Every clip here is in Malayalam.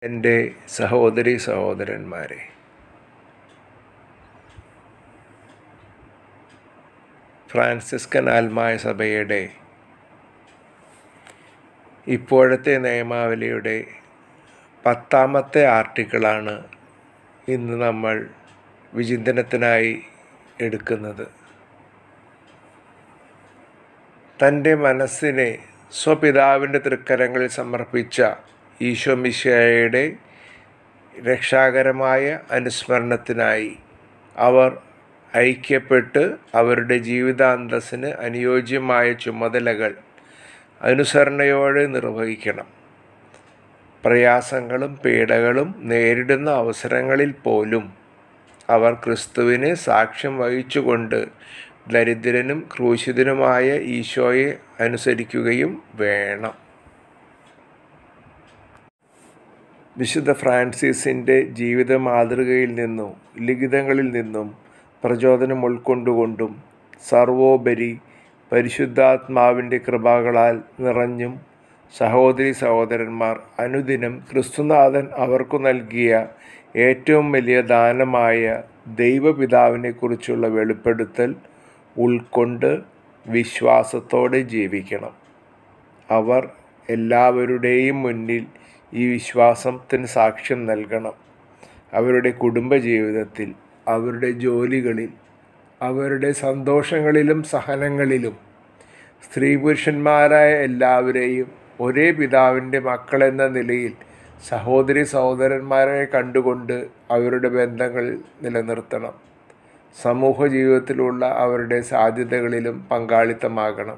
എൻ്റെ സഹോദരി സഹോദരന്മാരെ ഫ്രാൻസിസ്കൻ ആത്മായ സഭയുടെ ഇപ്പോഴത്തെ നിയമാവലിയുടെ പത്താമത്തെ ആർട്ടിക്കിളാണ് ഇന്ന് നമ്മൾ വിചിന്തനത്തിനായി എടുക്കുന്നത് തൻ്റെ മനസ്സിനെ സ്വപിതാവിൻ്റെ തൃക്കരങ്ങളിൽ സമർപ്പിച്ച ഈശോ മിശിഹായുടെ രക്ഷാകരമായ അനുസ്മരണത്തിനായി അവർ ഐക്യപ്പെട്ട് അവരുടെ ജീവിതാന്തസ്സിന് അനുയോജ്യമായ ചുമതലകൾ അനുസരണയോടെ നിർവഹിക്കണം പ്രയാസങ്ങളും പീഡകളും നേരിടുന്ന അവസരങ്ങളിൽ പോലും അവർ ക്രിസ്തുവിന് സാക്ഷ്യം വഹിച്ചുകൊണ്ട് ദരിദ്രനും ക്രൂശിതനുമായ ഈശോയെ അനുസരിക്കുകയും വേണം വിശുദ്ധ ഫ്രാൻസിസിൻ്റെ ജീവിത മാതൃകയിൽ നിന്നും ലിഖിതങ്ങളിൽ നിന്നും പ്രചോദനം ഉൾക്കൊണ്ടുകൊണ്ടും സർവോപരി പരിശുദ്ധാത്മാവിൻ്റെ കൃപകളാൽ നിറഞ്ഞും സഹോദരി സഹോദരന്മാർ അനുദിനം ക്രിസ്തുനാഥൻ അവർക്കു നൽകിയ ഏറ്റവും വലിയ ദാനമായ ദൈവപിതാവിനെക്കുറിച്ചുള്ള വെളിപ്പെടുത്തൽ ഉൾക്കൊണ്ട് വിശ്വാസത്തോടെ ജീവിക്കണം അവർ എല്ലാവരുടെയും മുന്നിൽ ഈ വിശ്വാസത്തിന് സാക്ഷ്യം നൽകണം അവരുടെ കുടുംബജീവിതത്തിൽ അവരുടെ ജോലികളിൽ അവരുടെ സന്തോഷങ്ങളിലും സഹനങ്ങളിലും സ്ത്രീ പുരുഷന്മാരായ എല്ലാവരെയും ഒരേ പിതാവിൻ്റെ മക്കളെന്ന നിലയിൽ സഹോദരി സഹോദരന്മാരെ കണ്ടുകൊണ്ട് അവരുടെ ബന്ധങ്ങൾ നിലനിർത്തണം സമൂഹ ജീവിതത്തിലുള്ള അവരുടെ സാധ്യതകളിലും പങ്കാളിത്തമാകണം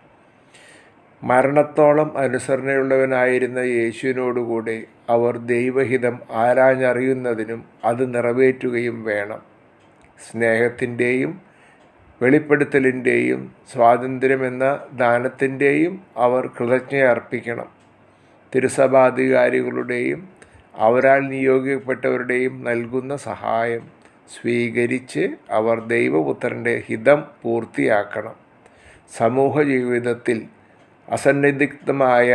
മരണത്തോളം അനുസരണയുള്ളവനായിരുന്ന യേശുവിനോടുകൂടെ അവർ ദൈവഹിതം ആരാഞ്ഞറിയുന്നതിനും അത് നിറവേറ്റുകയും വേണം സ്നേഹത്തിൻ്റെയും വെളിപ്പെടുത്തലിൻ്റെയും സ്വാതന്ത്ര്യമെന്ന ദാനത്തിൻ്റെയും അവർ കൃതജ്ഞ അർപ്പിക്കണം തിരുസഭാധികാരികളുടെയും അവരാൽ നിയോഗിക്കപ്പെട്ടവരുടെയും നൽകുന്ന സഹായം സ്വീകരിച്ച് അവർ ദൈവപുത്രൻ്റെ ഹിതം പൂർത്തിയാക്കണം സമൂഹ ജീവിതത്തിൽ അസന്നിഗ്ധമായ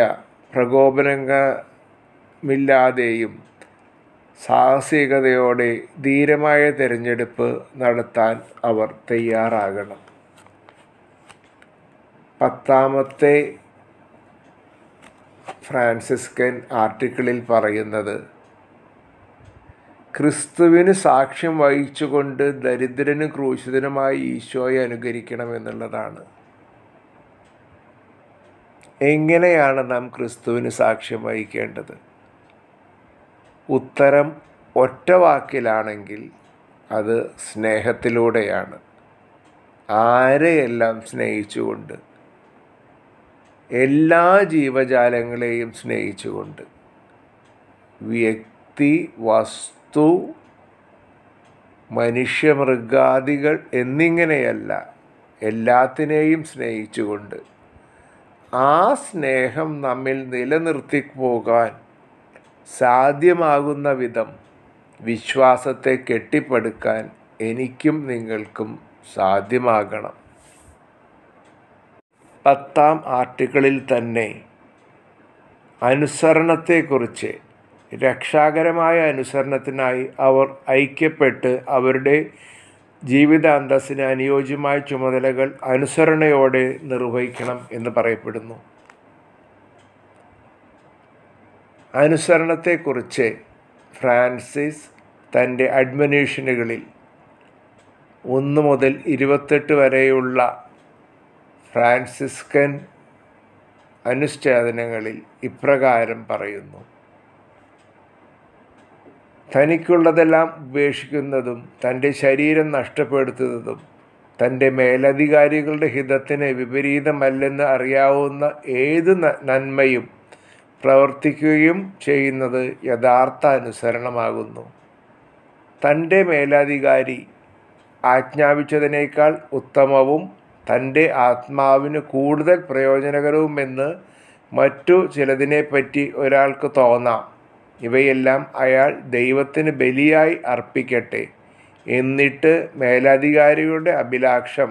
പ്രകോപനമില്ലാതെയും സാഹസികതയോടെ ധീരമായ തിരഞ്ഞെടുപ്പ് നടത്താൻ അവർ തയ്യാറാകണം പത്താമത്തെ ഫ്രാൻസിസ്കൻ ആർട്ടിക്കിളിൽ പറയുന്നത് ക്രിസ്തുവിന് സാക്ഷ്യം വഹിച്ചുകൊണ്ട് ദരിദ്രനും ക്രൂശിതനുമായി ഈശോയെ അനുകരിക്കണം എന്നുള്ളതാണ് എങ്ങനെയാണ് നാം ക്രിസ്തുവിന് സാക്ഷ്യം വഹിക്കേണ്ടത് ഉത്തരം ഒറ്റ വാക്കിലാണെങ്കിൽ അത് സ്നേഹത്തിലൂടെയാണ് ആരെയെല്ലാം സ്നേഹിച്ചുകൊണ്ട് എല്ലാ ജീവജാലങ്ങളെയും സ്നേഹിച്ചുകൊണ്ട് വ്യക്തി വസ്തു മനുഷ്യമൃഗാദികൾ എന്നിങ്ങനെയല്ല എല്ലാത്തിനെയും സ്നേഹിച്ചുകൊണ്ട് ആ സ്നേഹം നമ്മിൽ നിലനിർത്തി പോകാൻ സാധ്യമാകുന്ന വിധം വിശ്വാസത്തെ കെട്ടിപ്പടുക്കാൻ എനിക്കും നിങ്ങൾക്കും സാധ്യമാകണം പത്താം ആർട്ടിക്കിളിൽ തന്നെ അനുസരണത്തെക്കുറിച്ച് രക്ഷാകരമായ അനുസരണത്തിനായി അവർ ഐക്യപ്പെട്ട് അവരുടെ ജീവിതാന്തസ്സിന് അനുയോജ്യമായ ചുമതലകൾ അനുസരണയോടെ നിർവഹിക്കണം എന്ന് പറയപ്പെടുന്നു അനുസരണത്തെക്കുറിച്ച് ഫ്രാൻസിസ് തൻ്റെ അഡ്മിനേഷനുകളിൽ ഒന്ന് മുതൽ ഇരുപത്തെട്ട് വരെയുള്ള ഫ്രാൻസിസ്കൻ അനുഷ്ഠാനങ്ങളിൽ ഇപ്രകാരം പറയുന്നു തനിക്കുള്ളതെല്ലാം ഉപേക്ഷിക്കുന്നതും തൻ്റെ ശരീരം നഷ്ടപ്പെടുത്തുന്നതും തൻ്റെ മേലധികാരികളുടെ ഹിതത്തിന് വിപരീതമല്ലെന്ന് അറിയാവുന്ന ഏത് നന്മയും പ്രവർത്തിക്കുകയും ചെയ്യുന്നത് യഥാർത്ഥ അനുസരണമാകുന്നു തൻ്റെ മേലധികാരി ആജ്ഞാപിച്ചതിനേക്കാൾ ഉത്തമവും തൻ്റെ ആത്മാവിന് കൂടുതൽ പ്രയോജനകരവുമെന്ന് മറ്റു ചിലതിനെപ്പറ്റി ഒരാൾക്ക് തോന്നാം ഇവയെല്ലാം അയാൾ ദൈവത്തിന് ബലിയായി അർപ്പിക്കട്ടെ എന്നിട്ട് മേലധികാരികളുടെ അഭിലാഷം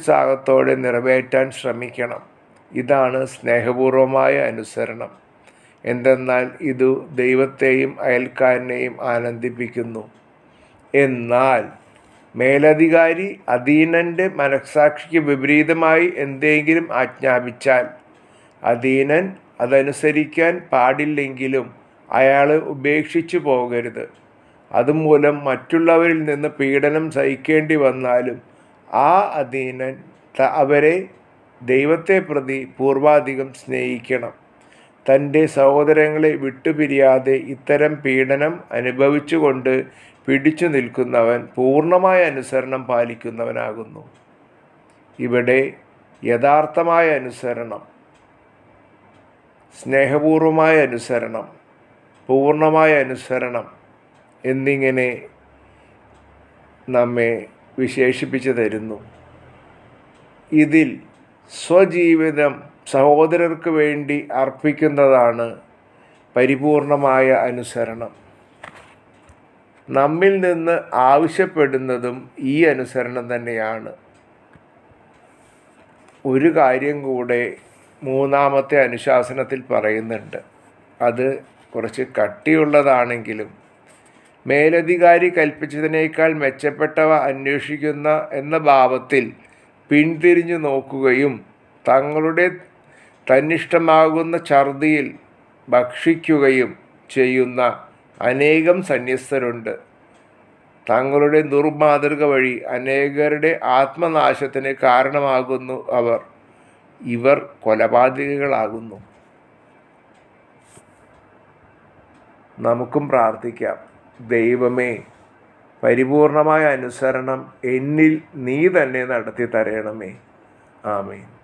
അത്യുത്സാഹത്തോടെ നിറവേറ്റാൻ ശ്രമിക്കണം ഇതാണ് സ്നേഹപൂർവമായ അനുസരണം എന്തെന്നാൽ ഇതു ദൈവത്തെയും അയൽക്കാരനെയും ആനന്ദിപ്പിക്കുന്നു എന്നാൽ മേലധികാരി അധീനൻ്റെ മനസ്സാക്ഷിക്ക് വിപരീതമായി എന്തെങ്കിലും ആജ്ഞാപിച്ചാൽ അധീനൻ അതനുസരിക്കാൻ പാടില്ലെങ്കിലും അയാൾ ഉപേക്ഷിച്ചു പോകരുത് അതുമൂലം മറ്റുള്ളവരിൽ നിന്ന് പീഡനം സഹിക്കേണ്ടി വന്നാലും ആ അധീനൻ ത- അവരെ ദൈവത്തെ പ്രതി പൂർവാധികം സ്നേഹിക്കണം തൻ്റെ സഹോദരങ്ങളെ വിട്ടുപിരിയാതെ ഇത്തരം പീഡനം അനുഭവിച്ചുകൊണ്ട് പിടിച്ചു നിൽക്കുന്നവൻ പൂർണ്ണമായ അനുസരണം പാലിക്കുന്നവനാകുന്നു ഇവിടെ യഥാർത്ഥമായ അനുസരണം സ്നേഹപൂർവമായ അനുസരണം പൂർണ്ണമായ അനുസരണം എന്നിങ്ങനെ നമ്മെ വിശേഷിപ്പിച്ചു തരുന്നു ഇതിൽ സ്വജീവിതം സഹോദരർക്ക് വേണ്ടി അർപ്പിക്കുന്നതാണ് പരിപൂർണമായ അനുസരണം നമ്മിൽ നിന്ന് ആവശ്യപ്പെടുന്നതും ഈ അനുസരണം തന്നെയാണ് ഒരു കാര്യം കൂടെ മൂന്നാമത്തെ അനുശാസനത്തിൽ പറയുന്നുണ്ട് അത് കുറച്ച് കട്ടിയുള്ളതാണെങ്കിലും മേലധികാരി കൽപ്പിച്ചതിനേക്കാൾ മെച്ചപ്പെട്ടവ അന്വേഷിക്കുന്ന എന്ന ഭാവത്തിൽ പിന്തിരിഞ്ഞു നോക്കുകയും തങ്ങളുടെ തന്നിഷ്ടമാകുന്ന ഛർദിയിൽ ഭക്ഷിക്കുകയും ചെയ്യുന്ന അനേകം സന്യസ്തരുണ്ട് തങ്ങളുടെ ദുർമാതൃക വഴി അനേകരുടെ ആത്മനാശത്തിന് കാരണമാകുന്നു അവർ ഇവർ കൊലപാതകികളാകുന്നു നമുക്കും പ്രാർത്ഥിക്കാം ദൈവമേ പരിപൂർണമായ അനുസരണം എന്നിൽ നീ തന്നെ നടത്തി തരണമേ ആമേൻ